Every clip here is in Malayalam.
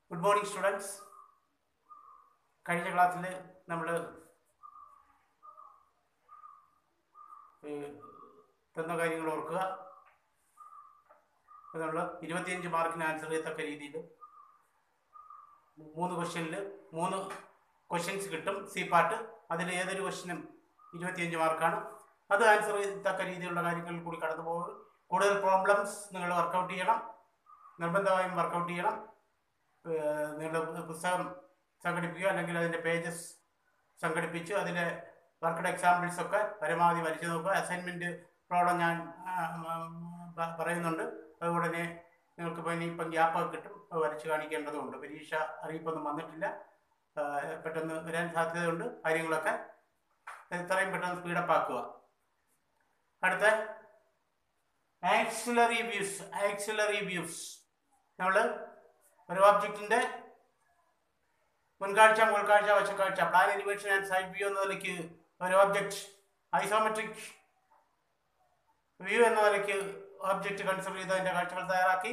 ഗുഡ് മോർണിംഗ് സ്റ്റുഡൻസ് കഴിഞ്ഞ ക്ലാസ്സിൽ നമ്മൾ തന്ന കാര്യങ്ങൾ ഓർക്കുക നമ്മൾ ഇരുപത്തിയഞ്ച് മാർക്കിന് ആൻസർ ചെയ്യത്തക്ക രീതിയിൽ മൂന്ന് ക്വസ്റ്റ്യനിൽ മൂന്ന് ക്വസ്റ്റ്യൻസ് കിട്ടും സി പാർട്ട് അതിൽ ഏതൊരു ക്വസ്റ്റ്യനും ഇരുപത്തിയഞ്ച് മാർക്കാണ് അത് ആൻസർ ചെയ്യത്തക്ക രീതിയിലുള്ള കാര്യങ്ങളിൽ കൂടി കടന്നു പോകും കൂടുതൽ പ്രോബ്ലംസ് നിങ്ങൾ വർക്കൗട്ട് ചെയ്യണം നിർബന്ധമായും വർക്കൗട്ട് ചെയ്യണം ഏഹ് നിങ്ങളുടെ പുസ്തകം സംഘടിപ്പിക്കുക അല്ലെങ്കിൽ അതിൻ്റെ പേജസ് സംഘടിപ്പിച്ച് അതിലെ വർക്കഡ് എക്സാമ്പിൾസ് ഒക്കെ പരമാവധി വരച്ചു നോക്കുക അസൈൻമെൻറ്റ് പ്രോബ്ലം ഞാൻ ആ, ഉം, പ- പറയുന്നുണ്ട് അത് ഉടനെ നിങ്ങൾക്ക് ഇപ്പം ഇനിയിപ്പം ഗ്യാപ്പൊക്കെ കിട്ടും അത് വരച്ച് കാണിക്കേണ്ടതുണ്ട് പരീക്ഷ അറിയിപ്പൊന്നും വന്നിട്ടില്ല ആ, പെട്ടെന്ന് വരാൻ സാധ്യതയുണ്ട് കാര്യങ്ങളൊക്കെ എത്രയും പെട്ടെന്ന് സ്പീഡപ്പ് ആക്കുക അടുത്ത ആക്സിലറി വ്യൂസ് ആക്സിലറി വ്യൂസ് നമ്മൾ ഒരു ഓബ്ജക്റ്റിന്റെ മുൻകാഴ്ച മുകൾക്കാഴ്ച വശക്കാഴ്ച plan elevation and side view എന്ന നിലയ്ക്ക് ഒരു ഓബ്ജക്റ്റ് ഐസോമെട്രിക് വ്യൂ എന്ന നിലയ്ക്ക് ഓബ്ജക്റ്റ് കൺസിഡർ ചെയ്ത് അതിന്റെ കാഴ്ചകൾ തയ്യാറാക്കി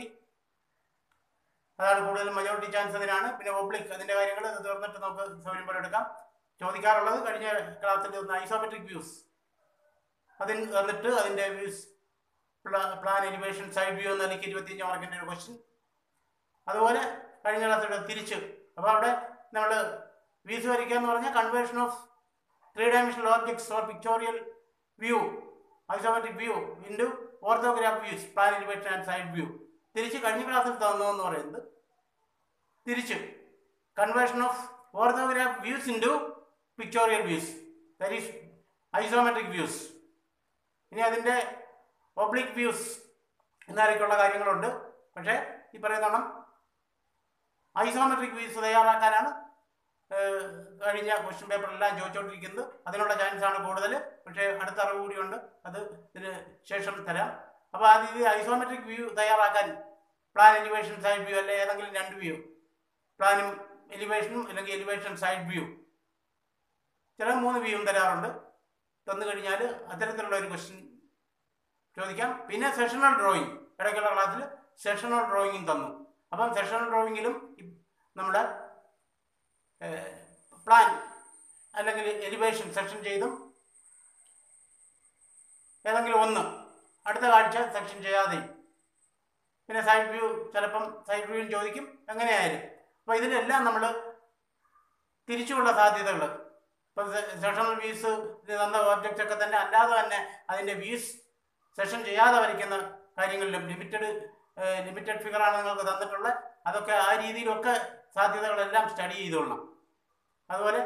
അതാണ് കൂടുതലും മജോറിറ്റി ചാൻസ് അതിനാണ് പിന്നെ ഒബ്ലിക് അതിന്റെ കാര്യങ്ങൾ ഇത് തീർന്നിട്ട് നമുക്ക് സൗകര്യം പോലെ എടുക്കാം ചോദിക്കാറുള്ളത് കഴിഞ്ഞ ക്ലാസ്സിൽ ഐസോമെട്രിക് വ്യൂസ് അതിൽ വന്നിട്ട് അതിന്റെ views plan elevation side view എന്ന നിലയ്ക്ക് ഇരുപത്തിയഞ്ച് മാർക്കിന്റെ ഒരു ക്വസ്റ്റ്യൻ അതുപോലെ കഴിഞ്ഞ ക്ലാസ്സിലൂടെ തിരിച്ച് അപ്പോൾ അവിടെ നമ്മൾ വീസ് വരയ്ക്കുക എന്ന് പറഞ്ഞാൽ conversion of three dimensional objects or pictorial view isometric view into orthograph views plan elevation and side view തിരിച്ച് കഴിഞ്ഞ ക്ലാസ്സിൽ തന്നു എന്ന് പറയുന്നത് തിരിച്ച് conversion of orthograph views into pictorial views that is isometric views ഇനി അതിൻ്റെ ഒബ്ലിക് വ്യൂസ് എന്നൊക്കെയുള്ള കാര്യങ്ങളുണ്ട് പക്ഷേ ഈ പറയുന്നോണം ഐസോമെട്രിക് വ്യൂസ് തയ്യാറാക്കാനാണ് ഏഹ്, കഴിഞ്ഞ ക്വസ്റ്റ്യൻ പേപ്പറെല്ലാം ചോദിച്ചുകൊണ്ടിരിക്കുന്നത് അതിനുള്ള ചാൻസ് ആണ് കൂടുതൽ പക്ഷേ അടുത്ത അറിവ് കൂടിയുണ്ട് അത് ഇതിന് ശേഷം തരാം അപ്പോൾ ആദ്യം ഇത് ഐസോമെട്രിക് വ്യൂ തയ്യാറാക്കാൻ പ്ലാൻ എലിവേഷൻ സൈഡ് വ്യൂ അല്ലെ ഏതെങ്കിലും രണ്ട് വ്യൂ പ്ലാനും എലിവേഷനും അല്ലെങ്കിൽ എലിവേഷൻ സൈഡ് വ്യൂ ചില മൂന്ന് വ്യൂവും തരാറുണ്ട് തന്നു കഴിഞ്ഞാൽ അത്തരത്തിലുള്ള ഒരു ക്വസ്റ്റ്യൻ ചോദിക്കാം പിന്നെ സെഷണൽ ഡ്രോയിങ് ഇടയ്ക്കുള്ള ക്ലാസ്സിൽ സെഷണൽ ഡ്രോയിങ്ങും തന്നു അപ്പം സെഷണൽ ഡ്രോയിങ്ങിലും നമ്മുടെ പ്ലാൻ അല്ലെങ്കിൽ എലിവേഷൻ സെക്ഷൻ ചെയ്തും ഏതെങ്കിലും ഒന്ന് അടുത്ത കാഴ്ച സെക്ഷൻ ചെയ്യാതെയും പിന്നെ സൈഡ് വ്യൂ ചിലപ്പം സൈഡ് വ്യൂവും ചോദിക്കും എങ്ങനെയായാലും അപ്പോൾ ഇതിലെല്ലാം നമ്മൾ തിരിച്ചുള്ള സാധ്യതകൾ ഇപ്പം സെഷണൽ വ്യൂസ് തന്ന ഓബ്ജക്റ്റ് ഒക്കെ തന്നെ അല്ലാതെ തന്നെ അതിൻ്റെ വ്യൂസ് സെഷൻ ചെയ്യാതെ വരയ്ക്കുന്ന കാര്യങ്ങളിലും ലിമിറ്റഡ് ലിമിറ്റഡ് ഫിഗറാണ് നിങ്ങൾക്ക് തന്നിട്ടുള്ളത് അതൊക്കെ ആ രീതിയിലൊക്കെ സാധ്യതകളെല്ലാം സ്റ്റഡി ചെയ്തോളണം അതുപോലെ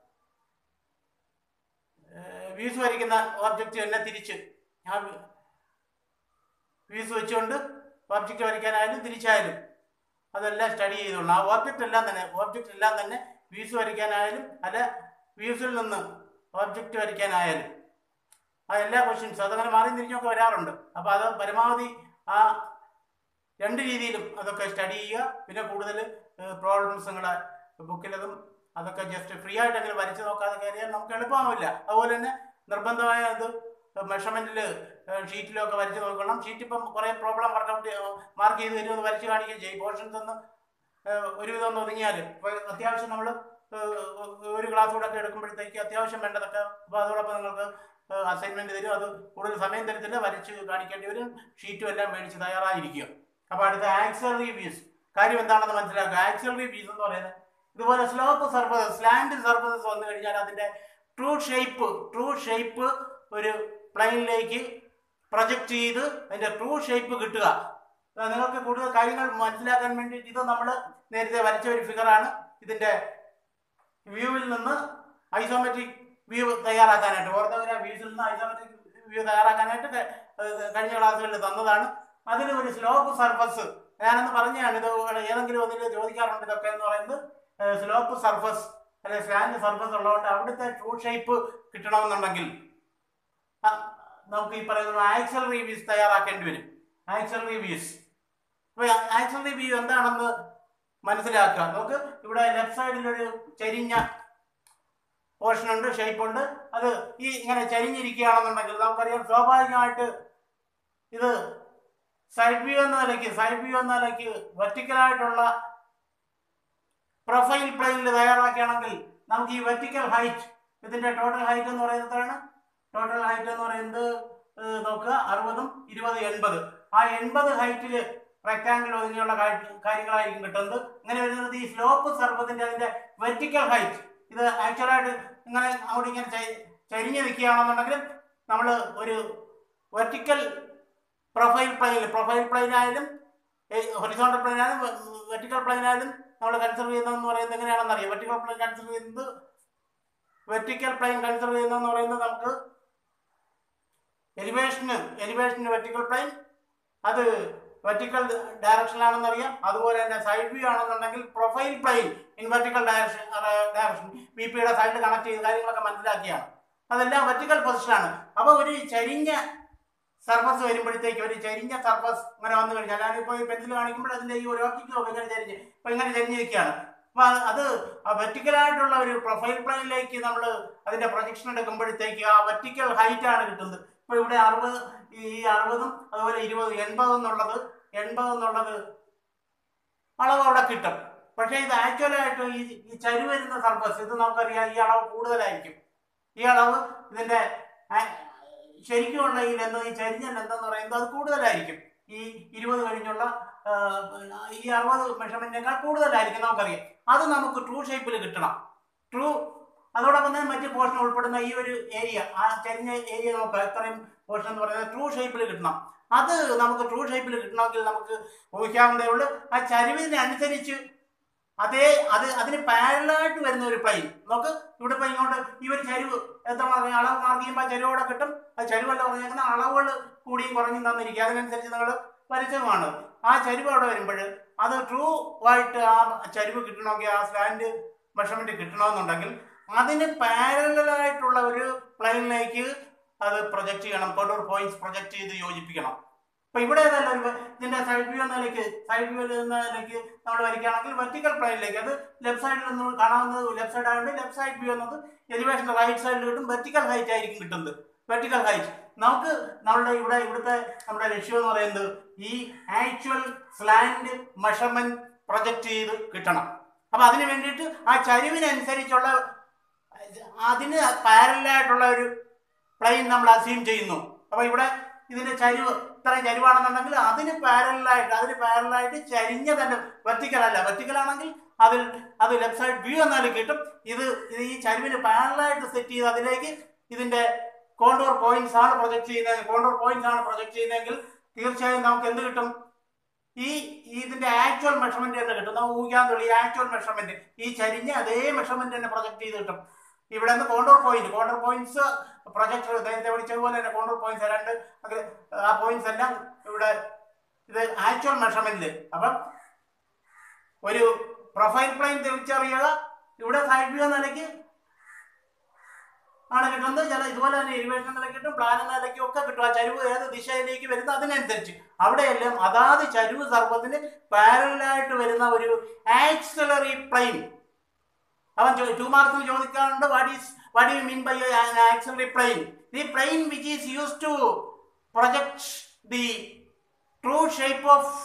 വ്യൂസ് വരയ്ക്കുന്ന ഓബ്ജക്റ്റ് തന്നെ തിരിച്ച് ആ വ്യൂസ് വെച്ചുകൊണ്ട് ഓബ്ജക്റ്റ് വരയ്ക്കാനായാലും തിരിച്ചായാലും അതെല്ലാം സ്റ്റഡി ചെയ്തോളണം ആ ഓബ്ജക്റ്റ് എല്ലാം തന്നെ ഓബ്ജക്റ്റ് എല്ലാം തന്നെ വ്യൂസ് വരയ്ക്കാനായാലും അല്ല വ്യൂസിൽ നിന്ന് ഓബ്ജക്റ്റ് വരയ്ക്കാനായാലും ആ എല്ലാ ക്വസ്റ്റ്യൻസ് അതങ്ങനെ മാറി തിരിഞ്ഞൊക്കെ വരാറുണ്ട് അപ്പോൾ അത് പരമാവധി ആ രണ്ട് രീതിയിലും അതൊക്കെ സ്റ്റഡി ചെയ്യുക പിന്നെ കൂടുതൽ പ്രോബ്ലംസ് നിങ്ങളുടെ ബുക്കിലതും അതൊക്കെ ജസ്റ്റ് ഫ്രീ ആയിട്ട് അങ്ങനെ വരച്ച് നോക്കാതെ കയറിയാൽ നമുക്ക് എളുപ്പമാവില്ല അതുപോലെ തന്നെ നിർബന്ധമായ അത് മെഷർമെൻറ്റിൽ ഷീറ്റിലൊക്കെ വരച്ച് നോക്കണം ഷീറ്റ് ഇപ്പം കുറേ പ്രോബ്ലം വർക്കൗട്ട് മാർക്ക് ചെയ്ത് തരും ഒന്ന് വരച്ച് കാണിക്കുകയും ചെയ്യും പോർഷൻസ് ഒന്ന് ഏഹ്, ഒരുവിധം ഒന്ന് ഒതുങ്ങിയാൽ ഇപ്പോൾ അത്യാവശ്യം നമ്മൾ ഒരു ക്ലാസ് കൂടെ ഒക്കെ എടുക്കുമ്പോഴത്തേക്ക് അത്യാവശ്യം വേണ്ടതൊക്കെ അപ്പോൾ അതോടൊപ്പം നിങ്ങൾക്ക് അസൈൻമെൻറ്റ് തരും അത് കൂടുതൽ സമയം തരത്തില്ല വരച്ച് കാണിക്കേണ്ടി വരും ഷീറ്റും എല്ലാം മേടിച്ച് തയ്യാറായിരിക്കുക അപ്പോൾ അടുത്ത ആക്സലറി വ്യൂസ് കാര്യം എന്താണെന്ന് മനസ്സിലാക്കുക ആക്സലറി വ്യൂസ് എന്ന് പറയുന്നത് ഇതുപോലെ സ്ലോപ്പ് സർഫസസ് സ്ലാൻഡ് സർഫസസ് വന്നു കഴിഞ്ഞാൽ അതിൻ്റെ ട്രൂ ഷേപ്പ് ട്രൂ ഷേപ്പ് ഒരു പ്ലെയിനിലേക്ക് പ്രൊജക്റ്റ് ചെയ്ത് അതിൻ്റെ ട്രൂ ഷേപ്പ് കിട്ടുക അത് നിങ്ങൾക്ക് കൂടുതൽ കാര്യങ്ങൾ മനസ്സിലാക്കാൻ വേണ്ടി ഇത് നമ്മൾ നേരത്തെ വരച്ച ഒരു ഫിഗറാണ് ഇതിൻ്റെ വ്യൂവിൽ നിന്ന് ഐസോമെട്രിക് വ്യൂ തയ്യാറാക്കാനായിട്ട് ഓർത്തോഗ്രാഫ് വ്യൂസിൽ നിന്ന് ഐസോമെട്രിക് വ്യൂ തയ്യാറാക്കാനായിട്ട് ക- ഏഹ് കഴിഞ്ഞ ക്ലാസ്സുകളിൽ തന്നതാണ് അതിൽ ഒരു സ്ലോപ്പ് സർഫസ് ഞാനന്ന് പറഞ്ഞതാണ് ഇത് ഏതെങ്കിലും ഒന്നിൽ ചോദിക്കാറുണ്ട് ഇതൊക്കെ എന്ന് പറയുന്നത് സ്ലോപ്പ് സർഫസ് അല്ലെ സ്ലാൻഡ് സർഫസ് ഉള്ളതുകൊണ്ട് അവിടുത്തെ ട്രൂ ഷേപ്പ് കിട്ടണമെന്നുണ്ടെങ്കിൽ ആ, നമുക്ക് ഈ പറയുന്ന ആക്സൽ റിവ്യൂസ് തയ്യാറാക്കേണ്ടി വരും ആക്സൽ റിവ്യൂസ് അപ്പോൾ ആക്സൽ റിവ്യൂ എന്താണെന്ന് മനസ്സിലാക്കുക നമുക്ക് ഇവിടെ ലെഫ്റ്റ് സൈഡിൽ ഒരു ചെരിഞ്ഞ പോർഷൻ ഉണ്ട് ഷേപ്പ് ഉണ്ട് അത് ഈ ഇങ്ങനെ ചരിഞ്ഞിരിക്കുകയാണെന്നുണ്ടെങ്കിൽ നമുക്കറിയാം സ്വാഭാവികമായിട്ട് ഇത് സൈഡ് വ്യൂ എന്ന നിലയ്ക്ക് സൈഡ് വ്യൂ എന്ന നിലയ്ക്ക് വെർട്ടിക്കലായിട്ടുള്ള പ്രൊഫൈൽ പ്ലെയിനിൽ തയ്യാറാക്കുകയാണെങ്കിൽ നമുക്ക് ഈ വെർട്ടിക്കൽ ഹൈറ്റ് ഇതിന്റെ ടോട്ടൽ ഹൈറ്റ് എന്ന് പറയുന്നത് എത്രയാണ് ടോട്ടൽ ഹൈറ്റ് എന്ന് പറയുന്നത് ഏഹ്, നോക്കുക അറുപതും ഇരുപത് എൺപത് ആ എൺപത് ഹൈറ്റിൽ റെക്ടാങ്കിൾ ഒതുങ്ങിയുള്ള കാ- കാര്യങ്ങളായിരിക്കും കിട്ടുന്നത് ഇങ്ങനെ വരുന്നത് ഈ സ്ലോപ്പ് സർവത്തിന്റെ അതിന്റെ വെർട്ടിക്കൽ ഹൈറ്റ് ഇത് ആക്ച്വലായിട്ട് ഇങ്ങനെ അവിടെ ഇങ്ങനെ ചെ- ചരിഞ്ഞ് നിൽക്കുകയാണെന്നുണ്ടെങ്കിൽ നമ്മൾ ഒരു വെർട്ടിക്കൽ പ്രൊഫൈൽ പ്ലെയിനിൽ പ്രൊഫൈൽ പ്ലെയിൻ ആയാലും ഹൊറിസോണ്ടൽ പ്ലെയിൻ ആയാലും വെർട്ടിക്കൽ പ്ലെയിൻ ആയാലും നമ്മൾ കൺസിഡർ ചെയ്യുന്നതെന്ന് പറയുന്നത് എങ്ങനെയാണെന്ന് അറിയാം വെർട്ടിക്കൽ പ്ലെയിൻ കൺസിഡർ ചെയ്യുന്നത് വെർട്ടിക്കൽ പ്ലെയിൻ കൺസിഡർ ചെയ്യുന്നതെന്ന് പറയുന്നത് നമുക്ക് എലിവേഷന് എലിവേഷന് വെർട്ടിക്കൽ പ്ലെയിൻ അത് വെർട്ടിക്കൽ ഡയറക്ഷനിലാണെന്ന് അറിയാം അതുപോലെ തന്നെ സൈഡ് വ്യൂ ആണെന്നുണ്ടെങ്കിൽ profile plane in vertical direction direction B പിയുടെ സൈഡിൽ കണക്ട് ചെയ്ത് കാര്യങ്ങളൊക്കെ മനസ്സിലാക്കിയാണ് അതെല്ലാം വെർട്ടിക്കൽ പൊസിഷനാണ് അപ്പോൾ ഒരു ചരിഞ്ഞ സർഫസ് വരുമ്പോഴത്തേക്ക് ഒരു ചരിഞ്ഞ സർഫസ് ഇങ്ങനെ വന്നു കഴിഞ്ഞാൽ ഞാനിപ്പോൾ ഈ പെൻസിൽ കാണിക്കുമ്പോൾ അതിൻ്റെ ഈ ഒരു ഒബ്ജക്റ്റ് നോക്കും ഇങ്ങനെ ചരിഞ്ഞ് ഇപ്പം ഇങ്ങനെ ചരിഞ്ഞ് നിൽക്കുകയാണ് അപ്പോൾ അത് ആ വെർട്ടിക്കലായിട്ടുള്ള ഒരു പ്രൊഫൈൽ പ്ലെയിനിലേക്ക് നമ്മൾ അതിൻ്റെ പ്രൊജക്ഷൻ എടുക്കുമ്പോഴത്തേക്ക് ആ വെർട്ടിക്കൽ ഹൈറ്റ് ആണ് കിട്ടുന്നത് ഇപ്പോൾ ഇവിടെ അറുപത് ഈ അറുപതും അതുപോലെ ഇരുപത് എൺപത് എന്നുള്ളത് എൺപത് എന്നുള്ളത് അളവ് അവിടെ കിട്ടും പക്ഷേ ഇത് ആക്ച്വലായിട്ട് ഈ ഈ ചരി വരുന്ന സർഫസ് ഇത് നമുക്കറിയാം ഈ അളവ് കൂടുതലായിരിക്കും ഈ അളവ് ഇതിൻ്റെ ആ- ശരിക്കുമുള്ള ഈ ലെന്ത് ഈ ചരിഞ്ഞ ലെന്ത് എന്ന് പറയുന്നത് അത് കൂടുതലായിരിക്കും ഈ ഇരുപത് കഴിഞ്ഞുള്ള ആ, ഈ അറുപത് മെഷർമെന്റിനേക്കാൾ കൂടുതലായിരിക്കും നമുക്കറിയാം അത് നമുക്ക് ട്രൂ ഷേപ്പിൽ കിട്ടണം ട്രൂ അതോടൊപ്പം തന്നെ മറ്റ് പോർഷൻ ഉൾപ്പെടുന്ന ഈ ഒരു ഏരിയ ആ ചരിഞ്ഞ ഏരിയ നമുക്ക് ഇത്രയും പോർഷൻ എന്ന് പറയുന്നത് ട്രൂ ഷേപ്പിൽ കിട്ടണം അത് നമുക്ക് ട്രൂ ഷേപ്പിൽ കിട്ടണമെങ്കിൽ നമുക്ക് ഊഹിക്കാവുന്നതേ ഉള്ളൂ ആ ചരിവിനനുസരിച്ച് അതേ അത് അതിന് പാരലായിട്ട് വരുന്ന ഒരു പ്ലെയിൻ നമുക്ക് ഇവിടെ ഇപ്പൊ ഇങ്ങോട്ട് ഈ ഒരു ചരിവ് എത്ര പറഞ്ഞ അളവ് മാർക്ക് ചെയ്യുമ്പോൾ ആ ചരിവോടെ കിട്ടും ആ ചരിവല്ല പറഞ്ഞേക്കുന്ന അളവുകൾ കൂടിയും കുറഞ്ഞും തന്നിരിക്കും അതിനനുസരിച്ച് നിങ്ങൾ വരച്ചതുമാണ് ആ ചരിവ് അവിടെ വരുമ്പോൾ അത് ട്രൂ ആയിട്ട് ആ ചരിവ് കിട്ടണമെങ്കിൽ ആ സ്ലാൻഡ് മെഷർമെന്റ് കിട്ടണമെന്നുണ്ടെങ്കിൽ അതിന് പാരലായിട്ടുള്ള ഒരു പ്ലെയിനിലേക്ക് അത് പ്രൊജക്റ്റ് ചെയ്യണം കോണ്ടൂർ പോയിന്റ്സ് പ്രൊജക്റ്റ് ചെയ്ത് യോജിപ്പിക്കണം അപ്പൊ ഇവിടെ ഏതല്ല ഒരു ഇതിന്റെ സൈഡ് വ്യൂ എന്ന നിലയ്ക്ക് സൈഡ് വ്യൂ എന്ന നിലയ്ക്ക് നമ്മൾ വരയ്ക്കുകയാണെങ്കിൽ വെർട്ടിക്കൽ പ്ലെയിനിലേക്ക് അത് ലെഫ്റ്റ് സൈഡിൽ നിന്ന് കാണാവുന്നത് ലെഫ്റ്റ് സൈഡ് ആയതുകൊണ്ട് ലെഫ്റ്റ് സൈഡ് വ്യൂ എന്നത് എലിവേഷന്റെ റൈറ്റ് സൈഡിൽ കിട്ടും വെർട്ടിക്കൽ ഹൈറ്റ് ആയിരിക്കും കിട്ടുന്നത് വെർട്ടിക്കൽ ഹൈറ്റ് നമുക്ക് നമ്മുടെ ഇവിടെ ഇവിടുത്തെ നമ്മുടെ ലക്ഷ്യം എന്ന് പറയുന്നത് ഈ ആക്ച്വൽ സ്ലാൻഡ് മെഷർമെന്റ് പ്രൊജക്റ്റ് ചെയ്ത് കിട്ടണം അപ്പൊ അതിന് വേണ്ടിയിട്ട് ആ ചരിവിനനുസരിച്ചുള്ള അതിന് പാരലായിട്ടുള്ള ഒരു പ്ലെയിൻ നമ്മൾ അസ്യൂം ചെയ്യുന്നു അപ്പൊ ഇവിടെ ഇതിന്റെ ചരിവ് ഇത്ര ചരിവാണെന്നുണ്ടെങ്കിൽ അതിന് പാരലായിട്ട് അതിന് പാരലായിട്ട് ചരിഞ്ഞ തന്നെ വെർട്ടിക്കൽ അല്ല വെർട്ടിക്കൽ ആണെങ്കിൽ അതിൽ അത് ലെഫ്റ്റ് സൈഡ് വ്യൂ എന്നാലും കിട്ടും ഇത് ഇത് ഈ ചരിവിന് പാരലായിട്ട് സെറ്റ് ചെയ്ത് അതിലേക്ക് ഇതിന്റെ കോണ്ടൂർ പോയിന്റ്സ് ആണ് പ്രൊജക്ട് ചെയ്യുന്നത് കോണ്ടൂർ പോയിന്റ്സ് ആണ് പ്രൊജക്ട് ചെയ്യുന്നതെങ്കിൽ തീർച്ചയായും നമുക്ക് എന്ത് കിട്ടും ഈ ഈ ഇതിന്റെ ആക്ച്വൽ മെഷർമെന്റ് തന്നെ കിട്ടും നമുക്ക് ഊഹിക്കാൻ തുടങ്ങി ഈ ആക്ച്വൽ മെഷർമെന്റ് ഈ ചരിഞ്ഞ അതേ മെഷർമെന്റ് തന്നെ പ്രൊജക്ട് ചെയ്ത് കിട്ടും ഇവിടെ നിന്ന് contour point contour points project നേരത്തെ വിളിച്ചതുപോലെ തന്നെ കോണ്ടൂർ പോയിന്റ്സ് രണ്ട് അങ്ങനെ ആ പോയിന്റ്സ് എല്ലാം ഇവിടെ ഇത് ആക്ച്വൽ മെഷർമെന്റിൽ അപ്പം ഒരു പ്രൊഫൈൽ പ്ലെയിൻ തിരിച്ചറിയുക ഇവിടെ സൈഡ് വ്യൂ എന്ന നിലയ്ക്ക് ആണ് കിട്ടുന്നത് ചില ഇതുപോലെ തന്നെ എലിവേഷൻ നിലയ്ക്ക് കിട്ടും പ്ലാൻ എന്ന നിലയ്ക്കും ഒക്കെ കിട്ടും ആ ചരിവ് ഏത് ദിശയിലേക്ക് വരുന്ന അതിനനുസരിച്ച് അവിടെയെല്ലാം അതാത് ചരിവ് സർപ്പത്തിന് പാരലായിട്ട് വരുന്ന ഒരു ആക്സിലറി പ്ലെയിൻ അവൻ ടു മാർക്സിൽ ചോദിക്കാറുണ്ട് what is what you mean by auxiliary plane the plane which is use to project the true shape of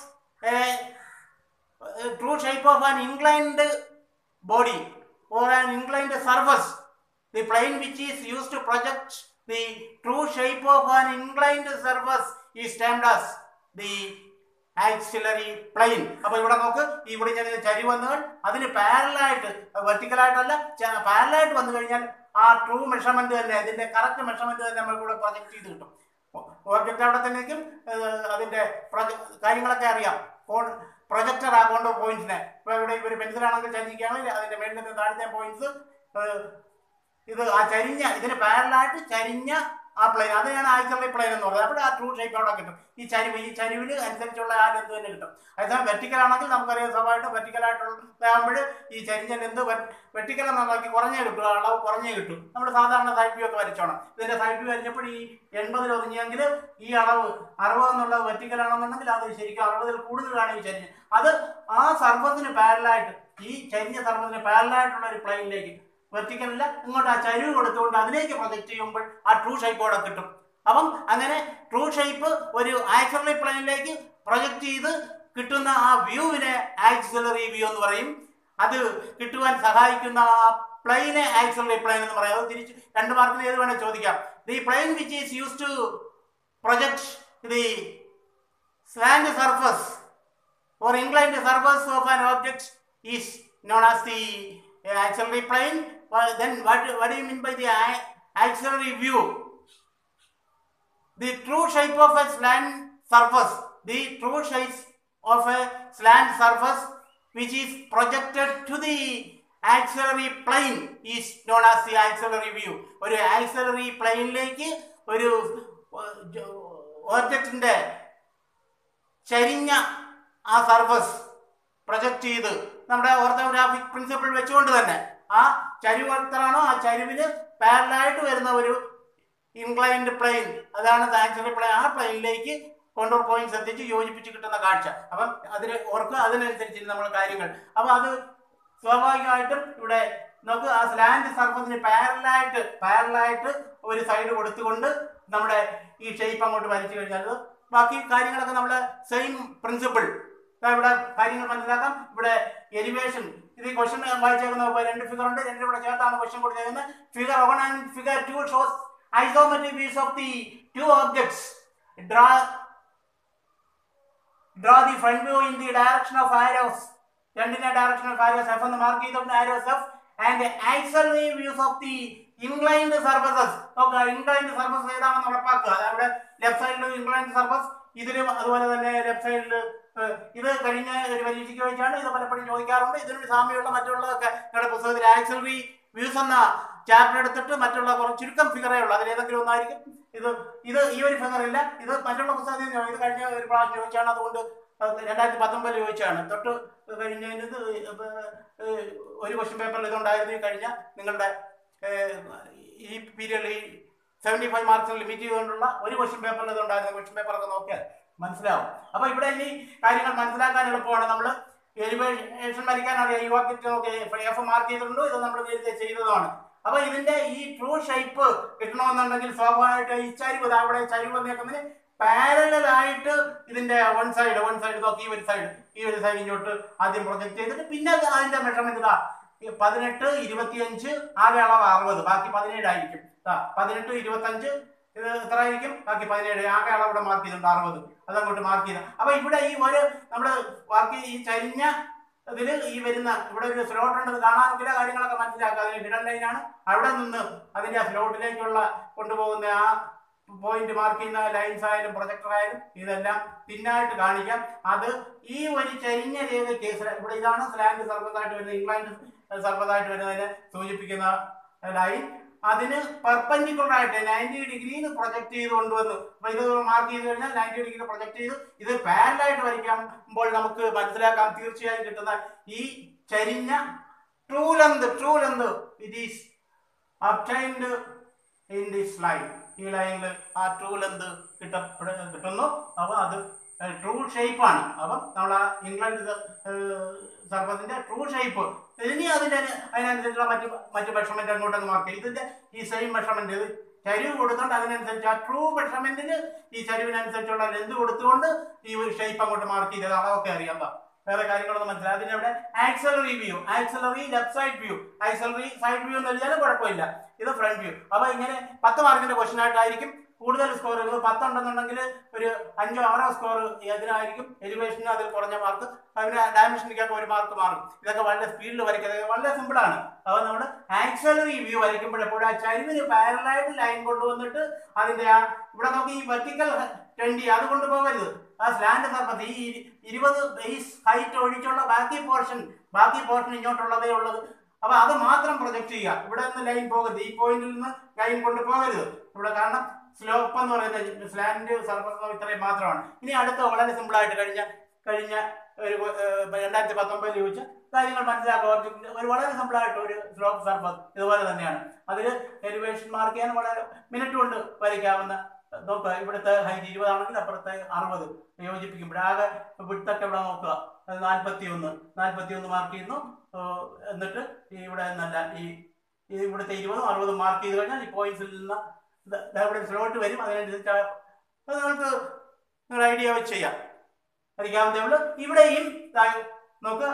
true shape of an inclined body or an inclined surface. The plane which is used to project the true shape of an inclined surface is termed as the auxiliary plane അപ്പൊ ഇവിടെ നോക്ക് ഇവിടെ ഞാൻ ചരി വന്നാൽ അതിന് പാരലായിട്ട് വെർട്ടിക്കലായിട്ടല്ല പാരലായിട്ട് വന്നു കഴിഞ്ഞാൽ ആ ട്രൂ മെഷർമെന്റ് തന്നെ അതിന്റെ കറക്റ്റ് മെഷർമെന്റ് തന്നെ നമ്മൾ ഇവിടെ പ്രൊജക്ട് ചെയ്ത് കിട്ടും ഓബ്ജക്റ്റ് അവിടെ തന്നെ നിൽക്കും ഏഹ് അതിന്റെ പ്രൊജ- കാര്യങ്ങളൊക്കെ അറിയാം പ്രൊജക്ടർ ആ കോണ്ടോ പോയിന്റ്സിനെ ഇപ്പൊ ഇവിടെ ഒരു പെൻസിലാണെങ്കിൽ ചരിക്കുകയാണെങ്കിൽ അതിന്റെ മേളിൽ നിന്ന് താഴത്തെ പോയിന്റ്സ് ഇത് ആ ചരിഞ്ഞ ഇതിന് പാരലായിട്ട് ചരിഞ്ഞ ആ പ്ലെയിൻ അതിനാണ് ആക്ച്വലി പ്ലെയിൻ എന്ന് പറയുന്നത് അപ്പോൾ ആ ട്രൂ ഷേപ്പ് അവിടെ കിട്ടും ഈ ചരിവ് ഈ ചരിവിന് അനുസരിച്ചുള്ള ആ ലെന്ത് തന്നെ കിട്ടും അതേസമയം വെർട്ടിക്കൽ ആണെങ്കിൽ നമുക്കറിയാം സ്വാഭാവികമായിട്ടും വെർട്ടിക്കൽ ആയിട്ടുള്ളതാകുമ്പോൾ ഈ ചരിഞ്ഞ ലെന്ത് വെർട്ടിക്കൽ എന്നുള്ളതാക്കി കുറഞ്ഞേ കിട്ടും ആ അളവ് കുറഞ്ഞേ കിട്ടും നമ്മൾ സാധാരണ സൈഡ് വ്യൂ ഒക്കെ വരച്ചോണം ഇതിന്റെ സൈഡ് വ്യൂ വരച്ചപ്പോൾ ഈ എൺപതിൽ ഒതുങ്ങിയെങ്കിൽ ഈ അളവ് അറുപത് എന്നുള്ളത് വെർട്ടിക്കൽ ആണെന്നുണ്ടെങ്കിൽ അത് ശരിക്കും അറുപതിൽ കൂടുതലാണ് ഈ ചരിഞ്ഞ് അത് ആ സർവത്തിന് പാരലായിട്ട് ഈ ചരിഞ്ഞ സർവത്തിന് പാരലായിട്ടുള്ള ഒരു പ്ലെയിനിലേക്ക് വെർട്ടിക്കൽ അല്ല ഇങ്ങോട്ട് ആ ചരിവ് കൊടുത്തുകൊണ്ട് അതിലേക്ക് പ്രൊജക്ട് ചെയ്യുമ്പോൾ ആ ട്രൂ ഷേപ്പ് അവിടെ കിട്ടും അപ്പം അങ്ങനെ ട്രൂ ഷേപ്പ് ഒരു ആക്സിലറി പ്ലെയിനിലേക്ക് പ്രൊജക്ട് ചെയ്ത് കിട്ടുന്ന ആ വ്യൂവിനെ ആക്സിലറി വ്യൂ എന്ന് പറയും അത് കിട്ടുവാൻ സഹായിക്കുന്ന പ്ലെയിന് ആക്സിലറി പ്ലെയിൻ എന്ന് പറയാം അത് തിരിച്ച് രണ്ട് മാർക്കിന് ഏത് വേണേൽ ചോദിക്കാം the plane which is use to project the slant surface or inclined surface of an object is known as the uh, axillary plane. Well, then what, what do you mean by the a- axillary view? The true shape of a slant surface, the true shape of a slant surface which is projected to the axillary plane is known as the axillary view. ഒരു ആക്സിലറി പ്ലെയിനിലേക്ക് ഒരു ഓബ്ജക്റ്റിന്റെ ചരിഞ്ഞ ആ സർഫസ് പ്രൊജക്റ്റ് ചെയ്ത് നമ്മുടെ ഓർത്തോഗ്രാഫിക് പ്രിൻസിപ്പിൾ വെച്ചുകൊണ്ട് തന്നെ ആ ചരിവ് എത്രയാണോ ആ ചരിവിന് പാരലായിട്ട് വരുന്ന ഒരു ഇൻക്ലൈൻഡ് പ്ലെയിൻ അതാണ് ആക്ച്വലി പ്ലെയിൻ ആ പ്ലെയിനിലേക്ക് കോണ്ടൂർ പോയിന്റ്സ് എത്തിച്ച് യോജിപ്പിച്ച് കിട്ടുന്ന കാഴ്ച അപ്പം അതിന് ഓർക്കുക അതിനനുസരിച്ച് നമ്മൾ കാര്യങ്ങൾ അപ്പം അത് സ്വാഭാവികമായിട്ടും ഇവിടെ നമുക്ക് ആ സ്ലാൻഡ് സർഫസിന് പാരലായിട്ട് പാരലായിട്ട് ഒരു സൈഡ് കൊടുത്തുകൊണ്ട് നമ്മുടെ ഈ ഷേപ്പ് അങ്ങോട്ട് വലിച്ചു കഴിഞ്ഞാൽ അത് ബാക്കി കാര്യങ്ങളൊക്കെ നമ്മൾ സെയിം പ്രിൻസിപ്പിൾ ഇവിടെ കാര്യങ്ങൾ മനസ്സിലാക്കാം ഇവിടെ എലിവേഷൻ ഇത് ഈ ക്വസ്റ്റൻ വായിച്ചേക്കുന്ന നോക്കുക രണ്ട് ഫിഗർ ഉണ്ട് രണ്ട് ഇവിടെ ചേർത്താണ് ക്വസ്റ്റൻ കൊടുത്തേക്കുന്നത് figure one and figure two shows isometric views of the two objects draw draw the front view in the direction of arrows രണ്ടിന്റെ ഡയറക്ഷൻ ഓഫ് ആരോസ് എഫ് എന്ന് മാർക്ക് ചെയ്തിട്ടുണ്ട് arrows F and auxiliary views of the inclined surfaces നോക്കുക ഇൻക്ലൈൻഡ് സർഫസ് ഏതാണെന്ന് ഉറപ്പാക്കുക അവിടെ ലെഫ്റ്റ് സൈഡിൽ ഇൻക്ലൈൻഡ് സർഫസ് ഇതിലും അതുപോലെ തന്നെ ലെഫ്റ്റ് സൈഡിൽ ഇത് കഴിഞ്ഞ ഒരു പരീക്ഷയ്ക്ക് വെച്ചാണ് ഇത് പലപ്പോഴും ചോദിക്കാറുണ്ട് ഇതിനൊരു സാമ്യമുള്ള മറ്റുള്ളതൊക്കെ നിങ്ങളുടെ പുസ്തകത്തിൽ ആക്സലറി വ്യൂസ് എന്ന ചാപ്റ്റർ എടുത്തിട്ട് മറ്റുള്ള കുറച്ച് ചുരുക്കം ഫിഗറേ ഉള്ളൂ അതിലേതെങ്കിലും ഒന്നായിരിക്കും ഇത് ഇത് ഈ ഒരു ഫിഗർ ഇല്ല ഇത് മറ്റുള്ള പുസ്തകത്തിൽ നിന്ന് ഇത് കഴിഞ്ഞ ഒരു പ്രാവശ്യം ചോദിച്ചാണ് അതുകൊണ്ട് രണ്ടായിരത്തി പത്തൊമ്പതിൽ ചോദിച്ചാണ് തൊട്ട് കഴിഞ്ഞതിന് ഇത് ഏഹ് ഒരു ക്വസ്റ്റ്യൻ പേപ്പറിൽ ഇതുണ്ടായിരുന്നു ഈ കഴിഞ്ഞ നിങ്ങളുടെ ഏഹ് ഈ പീരിയഡിൽ ഈ സെവൻറ്റി ഫൈവ് മാർക്സിന് ലിമിറ്റ് ചെയ്തുകൊണ്ടുള്ള ഒരു ക്വസ്റ്റ്യൻ പേപ്പറിൽ ഇതുണ്ടായിരുന്നു ക്വസ്റ്റ്യൻ പേപ്പറൊക്കെ നോക്കിയാൽ മനസ്സിലാവും അപ്പൊ ഇവിടെ ഈ കാര്യങ്ങൾ മനസ്സിലാക്കാൻ എളുപ്പമാണ് നമ്മൾ എലിവേഷൻ വരയ്ക്കാൻ അറിയാം ഈ വാക്യത്തിൽ നോക്കി എഫ് മാർക്ക് ചെയ്തിട്ടുണ്ടോ ഇത് നമ്മൾ നേരത്തെ ചെയ്തതാണ് അപ്പൊ ഇതിന്റെ ഈ ട്രൂ ഷേപ്പ് കിട്ടണമെന്നുണ്ടെങ്കിൽ സ്വാഭാവികമായിട്ട് ഈ ചരിവ് ദാ ഇവിടെ ചരിവ് വന്നേക്കുന്നതിന് പാരലൽ ആയിട്ട് ഇതിന്റെ വൺ സൈഡ് വൺ സൈഡ് നോക്കി ഈ ഒരു സൈഡ് ഈ ഒരു സൈഡ് ഇങ്ങോട്ട് ആദ്യം പ്രൊജക്ട് ചെയ്തിട്ട് പിന്നെ അത് അതിന്റെ മെഷർമെന്റ് ഇതാ ഈ പതിനെട്ട് ഇരുപത്തിയഞ്ച് ആകെ അളവ് അറുപത് ബാക്കി പതിനേഴ് ആയിരിക്കും ദാ പതിനെട്ട് ഇരുപത്തഞ്ച് ഇത് എത്ര ആയിരിക്കും ബാക്കി പതിനേഴ് ആകെ അളവ് ഇവിടെ മാർക്ക് ചെയ്തിട്ടുണ്ട് അറുപത് അതങ്ങോട്ട് മാർക്ക് ചെയ്ത അപ്പൊ ഇവിടെ ഈ ഒരു നമ്മൾ ബാക്കി ഈ ചരിഞ്ഞ ഇതിൽ ഈ വരുന്ന ഇവിടെ ഒരു സ്ലോട്ട് ഉണ്ട് അത് കാണാനൊക്കെ കാര്യങ്ങളൊക്കെ മനസ്സിലാക്കുക അതിന് ഹിഡൻ ലൈനാണ് അവിടെ നിന്ന് അതിന്റെ ആ സ്ലോട്ടിലേക്കുള്ള കൊണ്ടുപോകുന്ന ആ പോയിന്റ് മാർക്ക് ചെയ്യുന്ന ലൈൻസ് ആയാലും പ്രൊജക്ടർ ആയാലും ഇതെല്ലാം പിന്നായിട്ട് കാണിക്കാം അത് ഈ ഒരു ചരിഞ്ഞ രേഖയ്ക്ക് ഇവിടെ ഇതാണ് സ്ലാൻഡ് സർഫസായിട്ട് വരുന്നത് ഇംഗ്ലണ്ട് സർഫസായിട്ട് വരുന്നതിനെ സൂചിപ്പിക്കുന്ന ലൈൻ അതിന് പെർപ്പൻഡിക്കുലർ ആയിട്ട് നയൻറ്റി ഡിഗ്രിയിൽ പ്രൊജക്ട് ചെയ്ത് കൊണ്ടുവന്നു അപ്പൊ ഇത് മാർക്ക് ചെയ്ത് കഴിഞ്ഞാൽ നയൻറ്റി ഡിഗ്രി പ്രൊജക്ട് ചെയ്ത് ഇത് പാരലായിട്ട് വരയ്ക്കുമ്പോൾ നമുക്ക് മനസ്സിലാക്കാം തീർച്ചയായും കിട്ടുന്ന ഈ ചരിഞ്ഞ true length true length it is obtained in this line ഈ ലൈനിൽ ആ ട്രൂ ലെന്ത് കിട്ടപ്പെട കിട്ടുന്നു അപ്പോൾ അത് ട്രൂ ഷേപ്പാണ് അപ്പം നമ്മൾ ആ ഇംഗ്ലണ്ട് സർപ്പത്തിന്റെ ട്രൂ ഷേപ്പ് ഇനി അതിന്റെ അതിനനുസരിച്ചുള്ള മറ്റ് മറ്റ് മെഷർമെന്റ് അങ്ങോട്ടൊന്ന് മാർക്ക് ചെയ്യും ഇതിന്റെ ഈ സെയിം മെഷർമെന്റ് ഇത് ചരിവ് കൊടുത്തോണ്ട് അതിനനുസരിച്ച് ആ ട്രൂ മെഷർമെന്റിന് ഈ ചരിവിനനുസരിച്ചുള്ള ലെന്ത് കൊടുത്തുകൊണ്ട് ഈ ഒരു ഷേപ്പ് അങ്ങോട്ട് മാർക്ക് ചെയ്തത് അളവൊക്കെ അറിയാം ദാ. വേറെ കാര്യങ്ങളൊന്നും മനസ്സിലായി അതിനവിടെ auxiliary view auxiliary left side view auxiliary side view എന്ന് എഴുതിയാലും കുഴപ്പമില്ല ഇത് ഫ്രണ്ട് വ്യൂ അപ്പൊ ഇങ്ങനെ പത്ത് മാർക്കിന്റെ ക്വസ്റ്റൻ ആയിട്ടായിരിക്കും കൂടുതൽ സ്കോറുകൾ പത്തുണ്ടെന്നുണ്ടെങ്കിൽ ഒരു അഞ്ചോ ആറോ സ്കോർ ഇതിനായിരിക്കും എലിവേഷന് അതിൽ കുറഞ്ഞ മാർക്ക് അതിന് ഡയമെൻഷനിലേക്ക് ഒരു മാർക്ക് മാറും ഇതൊക്കെ വളരെ സ്പീഡിൽ വരയ്ക്കുന്നത് വളരെ സിമ്പിളാണ് അപ്പോൾ നമ്മൾ ആക്സലറി വ്യൂ വരയ്ക്കുമ്പോഴെപ്പോഴും ആ ചരിവിന് പാരലായിട്ട് ലൈൻ കൊണ്ടുവന്നിട്ട് അതിന്റെ ആ ഇവിടെ നമുക്ക് ഈ വെർട്ടിക്കൽ ട്വന്റി അത് കൊണ്ടുപോകരുത് ആ സ്ലാൻഡ് സർഫസ് ഈ ഇരു- ഇരുപത് ബേസ് ഹൈറ്റ് ഒഴിച്ചുള്ള ബാക്കി പോർഷൻ ബാക്കി പോർഷൻ ഇങ്ങോട്ടുള്ളതേ ഉള്ളത് അപ്പൊ അത് മാത്രം പ്രൊജക്ട് ചെയ്യുക ഇവിടെ നിന്ന് ലൈൻ പോകരുത് ഈ പോയിന്റിൽ നിന്ന് ലൈൻ കൊണ്ടുപോകരുത് ഇവിടെ കാരണം സ്ലോപ്പ് എന്ന് പറയുന്നത് സ്ലാൻഡ് സർഫസ് ഇത്രയും മാത്രമാണ് ഇനി അടുത്ത വളരെ സിമ്പിൾ ആയിട്ട് കഴിഞ്ഞ കഴിഞ്ഞ ഒരു ഏഹ്, രണ്ടായിരത്തി പത്തൊമ്പതിൽ ചോദിച്ച കാര്യങ്ങൾ മനസ്സിലാക്കുക ഒബ്ജക്റ്റിന്റെ ഒരു വളരെ സിമ്പിൾ ആയിട്ട് ഒരു സ്ലോപ്പ് സർഫസ് ഇതുപോലെ തന്നെയാണ് അതിൽ എലിവേഷൻ മാർക്ക് ചെയ്യാൻ വളരെ മിനിറ്റ് കൊണ്ട് വരയ്ക്കാവുന്ന നോക്കുക ഇവിടുത്തെ ഹൈറ്റ് ഇരുപതാണെങ്കിൽ അപ്പുറത്തെ അറുപത് യോജിപ്പിക്കുമ്പോൾ ആകെ വിട്ടൊക്കെ ഇവിടെ നോക്കുക അത് നാൽപ്പത്തി ഒന്ന് നാൽപ്പത്തി ഒന്ന് മാർക്ക് ചെയ്യുന്നു ഏഹ്, എന്നിട്ട് ഈ ഇവിടെ നല്ല ഈ ഈ ഇവിടുത്തെ ഇരുപതും അറുപതും മാർക്ക് ചെയ്ത് കഴിഞ്ഞാൽ ഈ പോയിന്റ്സിൽ നിന്ന് ഇത് ദാ ഇവിടെ സ്ലോട്ട് വരും അതിനനുസരിച്ച് ആ- അത് നിങ്ങൾക്ക് നിങ്ങൾ ഐഡിയ വെച്ച് ചെയ്യാം വരയ്ക്കാവുന്നതേ ഉള്ളൂ ഇവിടെയും ദാ നോക്കുക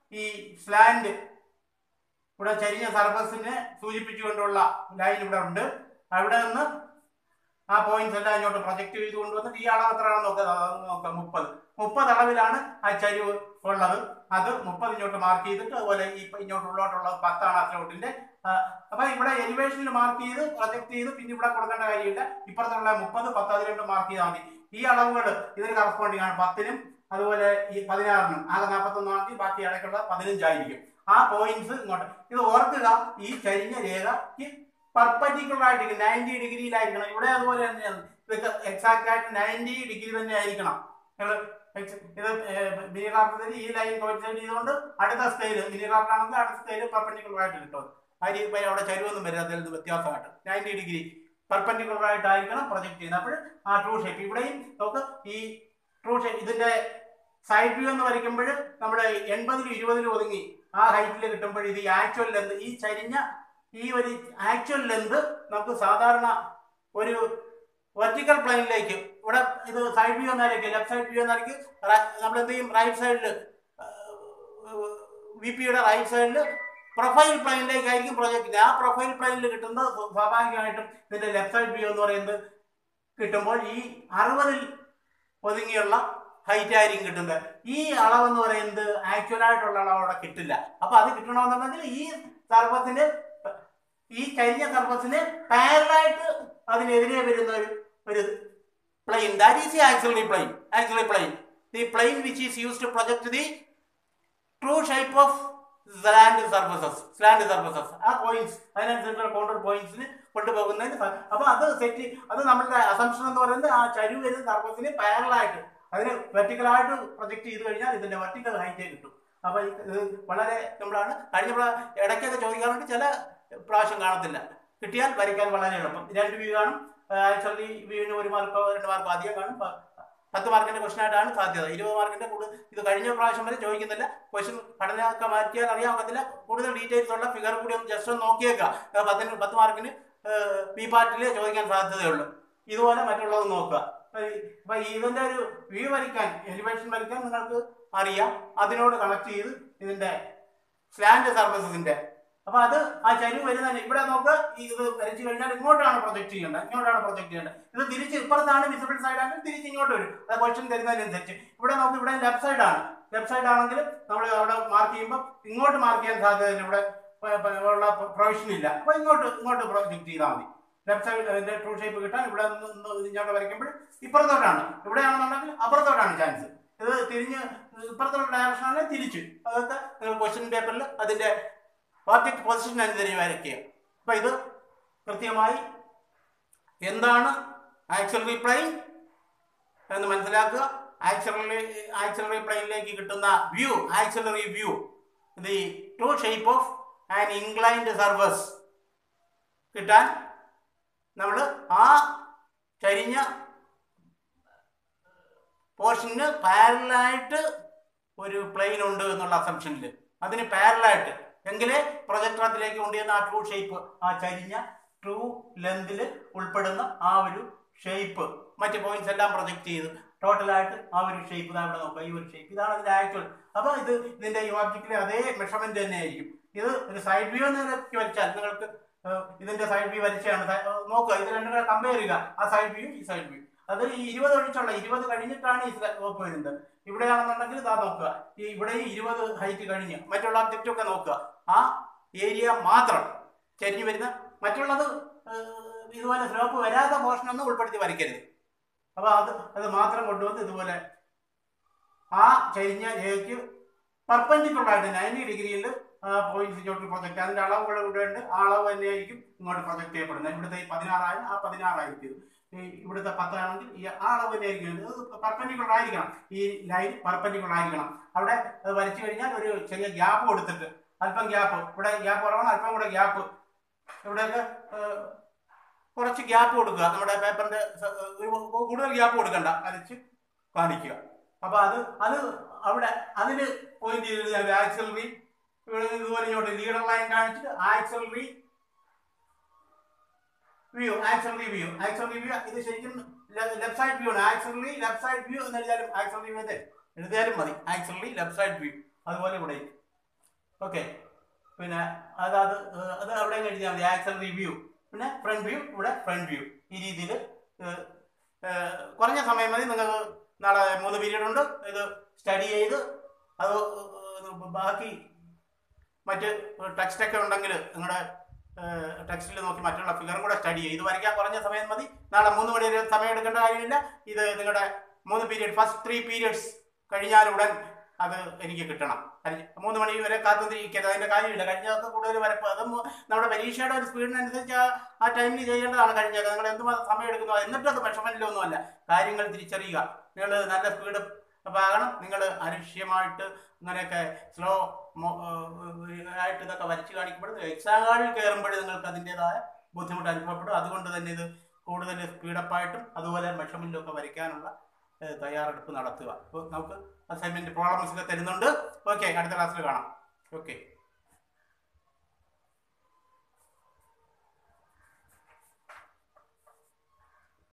ഈ സ്ലാൻഡ് ഇവിടെ ചരിഞ്ഞ സർഫസിനെ സൂചിപ്പിച്ചുകൊണ്ടുള്ള ലൈൻ ഇവിടെ ഉണ്ട് അവിടെ നിന്ന് ആ പോയിന്റ്സ് എല്ലാം ഇങ്ങോട്ട് പ്രൊജക്ട് ചെയ്ത് കൊണ്ടുവന്നിട്ട് ഈ അളവ് എത്രയാണെന്ന് നോക്കാം അതൊന്ന് നോക്കാം മുപ്പത് മുപ്പത് അളവിലാണ് ആ ചരിവ് ഉള്ളത് അത് മുപ്പത് ഇങ്ങോട്ട് മാർക്ക് ചെയ്തിട്ട് അതുപോലെ ഈ ഇങ്ങോട്ട് ഉള്ളോട്ടുള്ളത് പത്താണ് ആ സ്ലോട്ടിന്റെ അപ്പൊ ഇവിടെ എലിവേഷനിൽ മാർക്ക് ചെയ്ത് പ്രൊജക്ട് ചെയ്ത് പിന്നെ ഇവിടെ കൊടുക്കേണ്ട കാര്യമില്ല ഇപ്പുറത്തുള്ള മുപ്പത് പത്ത് അതിലോട്ട് മാർക്ക് ചെയ്താൽ മതി ഈ അളവുകൾ ഇതിന് കറസ്പോണ്ടിങ് ആണ് പത്തിനും അതുപോലെ ഈ പതിനാറിനും ആകെ നാൽപ്പത്തൊന്നാണെങ്കിൽ ബാക്കി ഇടയ്ക്കുള്ള പതിനഞ്ചായിരിക്കും ആ പോയിന്റ്സ് ഇങ്ങോട്ട് ഇത് ഓർക്കുക ഈ ചരിഞ്ഞ രേഖയ്ക്ക് പെർപ്പൻഡിക്കുലർ ആയിരിക്കും നയൻറ്റി ഡിഗ്രിയിലായിരിക്കണം ഇവിടെ അതുപോലെ തന്നെയാണ് ഇതൊക്കെ എക്സാക്ട് ആയിട്ട് നയൻറ്റി ഡിഗ്രി തന്നെ ആയിരിക്കണം നിങ്ങൾ ex- ഇത് മിനിറാഫ്റ്റത്തിൽ ഈ ലൈൻ കോയിൻസൈഡ് ചെയ്തുകൊണ്ട് അടുത്ത സ്കെയിൽ മിനിറാഫ്റ്റ് ആണെങ്കിൽ അടുത്ത സ്കെയിൽ പെർപ്പൻഡിക്കുലർ ആയിട്ട് കിട്ടും ആ രീതി അവിടെ ചരിവൊന്നും വരും അതിൽ നിന്ന് വ്യത്യാസമായിട്ട് നയൻറ്റി ഡിഗ്രി പെർപ്പൻഡിക്കുലർ ആയിട്ടായിരിക്കണം പ്രൊജക്ട് ചെയ്യുന്നത് അപ്പോൾ ആ ട്രൂ ഷേപ്പ് ഇവിടെയും നമുക്ക് ഈ ട്രൂ ഷേപ്പ് ഇതിന്റെ സൈഡ് വ്യൂ എന്ന് വരയ്ക്കുമ്പോൾ നമ്മൾ എൺപതിലും ഇരുപതിലും ഒതുങ്ങി ആ ഹൈറ്റിൽ കിട്ടുമ്പോൾ ഇത് ആക്ച്വൽ ലെന്ത് ഈ ചരിഞ്ഞ ഈ ഒരു ആക്ച്വൽ ലെന്ത് നമുക്ക് സാധാരണ ഒരു വെർട്ടിക്കൽ പ്ലെയിനിലേക്ക് ഇവിടെ ഇത് സൈഡ് വ്യൂ എന്നാലേക്ക് ലെഫ്റ്റ് സൈഡ് വ്യൂ എന്നാലേക്ക് നമ്മൾ എന്ത് ചെയ്യും റൈറ്റ് സൈഡിൽ വി പിയുടെ റൈറ്റ് സൈഡിൽ പ്രൊഫൈൽ പ്ലെയിനിലേക്കായിരിക്കും പ്രൊജക്ട് ആ പ്രൊഫൈൽ പ്ലെയിനിൽ കിട്ടുന്നത് സ്വാഭാവികമായിട്ടും ഇതിന്റെ ലെഫ്റ്റ് സൈഡ് വ്യൂ എന്ന് പറയുന്നത് കിട്ടുമ്പോൾ ഈ അറുപതിൽ ഒതുങ്ങിയുള്ള ഹൈറ്റ് ആയിരിക്കും കിട്ടുന്നത് ഈ അളവെന്ന് പറയുന്നത് ആക്ച്വൽ ആയിട്ടുള്ള അളവ് അവിടെ കിട്ടില്ല അപ്പൊ അത് കിട്ടണമെന്നുണ്ടെങ്കിൽ ഈ സർഫസിന് ഈ കരിഞ്ഞ സർഫസിന് പാരലായിട്ട് അതിനെതിരെ വരുന്ന ഒരു ഒരു plane that is actually plane actually plane the plane which is use to project the true shape of slant surfaces slant surfaces ആ പോയിന്റ്സ് അതിനനുസരിച്ചുള്ള കൗണ്ടർ പോയിന്റ്സിന് കൊണ്ടുപോകുന്നതിന് സ- അപ്പൊ അത് സെറ്റ് അത് നമ്മളുടെ അസംഷൻ എന്ന് പറയുന്നത് ആ ചരിവ് വരുന്ന സർഫസിന് പാരലായിട്ട് അതിന് വെർട്ടിക്കലായിട്ട് പ്രൊജക്ട് ചെയ്ത് കഴിഞ്ഞാൽ ഇതിന്റെ വെർട്ടിക്കൽ ഹൈറ്റേ കിട്ടും അപ്പൊ ഇത് വളരെ നമ്മളാണ് കഴിഞ്ഞ പ്രാ- ഇടയ്ക്കൊക്കെ ചോദിക്കാറുണ്ട് ചില പ്രാവശ്യം കാണത്തില്ല കിട്ടിയാൽ വരയ്ക്കാൻ വളരെ എളുപ്പം രണ്ട് വ്യൂ കാണും ആക്ച്വലി വ്യൂവിന് ഒരു മാർക്കോ രണ്ട് മാർക്കോ അധികം കാണും പ- പത്ത് മാർക്കിന്റെ ക്വസ്റ്റൻ ആയിട്ടാണ് സാധ്യത ഇരുപത് മാർക്കിന്റെ കൂടുതൽ ഇത് കഴിഞ്ഞ പ്രാവശ്യം വരെ ചോദിക്കുന്നില്ല ക്വസ്റ്റൻ പഠനമൊക്കെ മാറ്റിയാൽ അറിയാൻ പറ്റില്ല കൂടുതൽ ഡീറ്റെയിൽസ് ഉള്ള ഫിഗർ കൂടി ഒന്ന് ജസ്റ്റ് ഒന്ന് നോക്കിയേക്കാം അത് പത്തിന് പത്ത് മാർക്കിന് ബി പാർട്ടിൽ ചോദിക്കാൻ സാധ്യതയുള്ളൂ ഇതുപോലെ മറ്റുള്ളത് നോക്കുക അപ്പൊ ഈ- അപ്പൊ ഇതിന്റെ ഒരു വ്യൂ വരയ്ക്കാൻ എലിവേഷൻ വരയ്ക്കാൻ നിങ്ങൾക്ക് അറിയാം അതിനോട് കണക്ട് ചെയ്ത് ഇതിന്റെ സ്ലാൻഡ് സർഫസസിന്റെ അപ്പൊ അത് ആ ചരിവ് വരുന്ന ഇവിടെ നോക്കുക ഈ ഇത് വരച്ചു കഴിഞ്ഞാൽ ഇങ്ങോട്ടാണ് പ്രൊജക്ട് ചെയ്യേണ്ടത് ഇങ്ങോട്ടാണ് പ്രൊജക്ട് ചെയ്യേണ്ടത് ഇത് തിരിച്ച് ഇപ്പുറത്താണ് വിസിബിൾ സൈഡ് ആണെങ്കിൽ തിരിച്ച് ഇങ്ങോട്ട് വരും അത് ക്വസ്റ്റ്യൻ തരുന്നതിനനുസരിച്ച് ഇവിടെ നോക്ക് ഇവിടെ ലെഫ്റ്റ് സൈഡ് ആണ് ലെഫ്റ്റ് സൈഡ് ആണെങ്കിൽ നമ്മൾ അവിടെ മാർക്ക് ചെയ്യുമ്പോൾ ഇങ്ങോട്ട് മാർക്ക് ചെയ്യാൻ സാധ്യതയില്ല ഇവിടെ പ- പ- ഉള്ള പ്രൊവിഷൻ ഇല്ല അപ്പൊ ഇങ്ങോട്ട് ഇങ്ങോട്ട് പ്രൊജക്ട് ചെയ്താൽ മതി ലെഫ്റ്റ് സൈഡ് അതിന്റെ ട്രൂ ഷേപ്പ് കിട്ടാൻ ഇവിടെ നിന്ന് നിന്ന് ഇങ്ങോട്ട് വരയ്ക്കുമ്പോൾ ഇപ്പുറത്തോട്ടാണ് ഇവിടെയാണെന്നുണ്ടെങ്കിൽ അപ്പുറത്തോട്ടാണ് ചാൻസ് ഇത് തിരിഞ്ഞ് ഇപ്പുറത്തുള്ള ഡയറക്ഷൻ ആണെങ്കിൽ തിരിച്ച് അതൊക്കെ നിങ്ങൾ ക്വസ്റ്റ്യൻ പേപ്പറിൽ അതിന്റെ ഓബ്ജക്ട് പൊസിഷൻ അനുസരിച്ച് വരയ്ക്കുക അപ്പൊ ഇത് കൃത്യമായി എന്താണ് ആക്സിലറി പ്ലെയിൻ എന്ന് മനസ്സിലാക്കുക ആക്സിലറി ആക്സിലറി പ്ലെയിനിലേക്ക് കിട്ടുന്ന view auxiliary view the true shape of an inclined surface കിട്ടാൻ നമ്മൾ ആ ചരിഞ്ഞ പോർഷന് പാരലായിട്ട് ഒരു പ്ലെയിൻ ഉണ്ട് എന്നുള്ള അസംഷനിൽ അതിന് പാരലായിട്ട് എങ്കിലേ പ്രൊജക്ടറത്തിലേക്ക് കൊണ്ടുവന്ന ആ ട്രൂ ഷേപ്പ് ആ ചരിഞ്ഞ ട്രൂ ലെന്തിൽ ഉൾപ്പെടുന്ന ആ ഒരു ഷേപ്പ് മറ്റ് പോയിന്റ്സ് എല്ലാം പ്രൊജക്ട് ചെയ്ത് ടോട്ടലായിട്ട് ആ ഒരു ഷേപ്പ് ഇതാ ഇവിടെ നോക്കുക ഈ ഒരു ഷേപ്പ് ഇതാണ് ഇതിന്റെ ആക്ച്വൽ അപ്പോൾ ഇത് ഇതിന്റെ ഈ ഓബ്ജക്റ്റിലെ അതേ മെഷർമെന്റ് തന്നെ ആയിരിക്കും ഇത് ഒരു സൈഡ് വ്യൂ നിലയ്ക്ക് വരച്ചാൽ നിങ്ങൾക്ക് ഏഹ്, ഇതിന്റെ സൈഡ് വ്യൂ വരച്ചാണ് സ- ഏഹ്, നോക്കുക ഇത് രണ്ടും കൂടെ കമ്പയർ ചെയ്യുക ആ സൈഡ് വ്യൂ ഈ സൈഡ് വ്യൂ അത് ഈ ഇരുപത് ഒഴിച്ചുള്ള ഇരുപത് കഴിഞ്ഞിട്ടാണ് ഈ സ്ലോപ്പ് വരുന്നത് ഇവിടെയാണെന്നുണ്ടെങ്കിൽ ഇതാ നോക്കുക ഈ ഇവിടെ ഈ ഇരുപത് ഹൈറ്റ് കഴിഞ്ഞ് മറ്റുള്ള ഒബ്ജക്റ്റ് ഒക്കെ നോക്കുക ആ ഏരിയ മാത്രം ചരിഞ്ഞു വരുന്ന മറ്റുള്ളത് ഏഹ്, ഇതുപോലെ സ്ലോപ്പ് വരാത്ത പോർഷൻ ഒന്നും ഉൾപ്പെടുത്തി വരയ്ക്കരുത് അപ്പൊ അത് അത് മാത്രം കൊണ്ടുവന്ന് ഇതുപോലെ ആ ചരിഞ്ഞ രേഖയ്ക്ക് പെർപ്പൻഡിക്കുലർ ആയിട്ട് നയൻറ്റി ഡിഗ്രിയിൽ പോയിന്റ്സ് ഇങ്ങോട്ട് പ്രൊജക്ട് അതിന്റെ അളവുകൾ ഇവിടെ ഉണ്ട് ആ അളവ് തന്നെയായിരിക്കും ഇങ്ങോട്ട് പ്രൊജക്ട് ചെയ്യപ്പെടുന്നത് ഇവിടുത്തെ ഈ പതിനാറായാലും ആ പതിനാറായിരിക്കും ഈ ഇവിടുത്തെ പത്താണെങ്കിൽ ഈ ആ അളവ് തന്നെയായിരിക്കും പെർപ്പൻഡിക്കുലർ ആയിരിക്കണം ഈ ലൈൻ പെർപ്പൻഡിക്കുലർ ആയിരിക്കണം അവിടെ അത് വരച്ചു കഴിഞ്ഞാൽ ഒരു ചെറിയ ഗ്യാപ്പ് കൊടുത്തിട്ട് അല്പം ഗ്യാപ്പ് ഇവിടെ ഗ്യാപ്പ് കുറവാണ് അല്പം കൂടെ ഗ്യാപ്പ് ഇവിടെയൊക്കെ ഏഹ്, കുറച്ച് ഗ്യാപ്പ് കൊടുക്കുക നമ്മുടെ പേപ്പറിന്റെ സ- ഒരു കൂടുതൽ ഗ്യാപ്പ് കൊടുക്കണ്ട വരച്ച് കാണിക്കുക അപ്പൊ അത് അത് അവിടെ അതിന് പോയിന്റ് ചെയ്ത് ആക്സലറി ഇവിടെ നിന്ന് ഇതുപോലെ ഇങ്ങോട്ട് ലീഡർ ലൈൻ കാണിച്ചിട്ട് auxiliary view auxiliary view auxiliary view ഇത് ശരിക്കും ലെഫ്റ്റ് സൈഡ് വ്യൂ ആണ് ആക്സലറി ലെഫ്റ്റ് സൈഡ് വ്യൂ എന്ന് എഴുതിയാലും ആക്സലറി വ്യൂ എഴുതിയാലും മതി ആക്സലറി ലെഫ്റ്റ് സൈഡ് വ്യൂ അതുപോലെ ഇവിടെ ഓക്കെ പിന്നെ അതാത് ഏഹ്, അത് അവിടെ അങ്ങ് എഴുതിയാൽ മതി ആക്സൽ റിവ്യൂ പിന്നെ ഫ്രണ്ട് വ്യൂ ഇവിടെ ഫ്രണ്ട് വ്യൂ ഈ രീതിയിൽ കുറഞ്ഞ സമയം മതി നിങ്ങൾക്ക് നാളെ മൂന്ന് പീരീഡ് ഉണ്ട് ഇത് സ്റ്റഡി ചെയ്ത് അത് ഏഹ്, ബാക്കി മറ്റ് ടെക്സ്റ്റൊക്കെ ഉണ്ടെങ്കിൽ നിങ്ങളുടെ ടെക്സ്റ്റിൽ നോക്കി മറ്റുള്ള ഫിഗറും കൂടെ സ്റ്റഡി ചെയ്യും ഇത് വരയ്ക്കാൻ കുറഞ്ഞ സമയം മതി നാളെ മൂന്ന് മണി വരെ സമയം എടുക്കേണ്ട കാര്യമില്ല ഇത് നിങ്ങളുടെ മൂന്ന് പീരീഡ് ഫസ്റ്റ് ത്രീ പീരീഡ്സ് കഴിഞ്ഞാലുടൻ അത് എനിക്ക് കിട്ടണം അല്ല, മൂന്ന് മണി വരെ കാത്തുനിരിക്കരുത് അതിന്റെ കാര്യമില്ല കഴിഞ്ഞതൊക്കെ കൂടുതൽ വരപ്പ് അത് മു- നമ്മുടെ പരീക്ഷയുടെ ഒരു സ്പീഡിനനുസരിച്ച് ആ ആ ടൈമിൽ ചെയ്യേണ്ടതാണ് കഴിഞ്ഞത് നിങ്ങൾ എന്തുമാത്രം സമയം എടുക്കുന്നു എന്നിട്ട് അത് മെഷർമെന്റിലൊന്നുമല്ല കാര്യങ്ങൾ തിരിച്ചറിയുക നിങ്ങൾ നല്ല സ്പീഡ് ആകണം നിങ്ങൾ അലക്ഷ്യമായിട്ട് ഇങ്ങനെയൊക്കെ സ്ലോ ആയിട്ട് ഇതൊക്കെ വരച്ച് കാണിക്കുമ്പോൾ എക്സാം ഹാളിൽ കയറുമ്പോൾ നിങ്ങൾക്ക് അതിൻ്റെതായ ബുദ്ധിമുട്ട് അനുഭവപ്പെടും അതുകൊണ്ട് തന്നെ ഇത് കൂടുതൽ സ്പീഡപ്പായിട്ടും അതുപോലെ മെഷർമെന്റിലും ഒക്കെ വരയ്ക്കാനുള്ള ഏഹ്, തയ്യാറെടുപ്പ് നടത്തുക അപ്പോൾ നമുക്ക് അസൈൻമെന്റ് പ്രോബ്ലംസ് ഒക്കെ തരുന്നുണ്ട് ഓക്കെ അടുത്ത ക്ലാസ്സിൽ കാണാം ഓക്കെ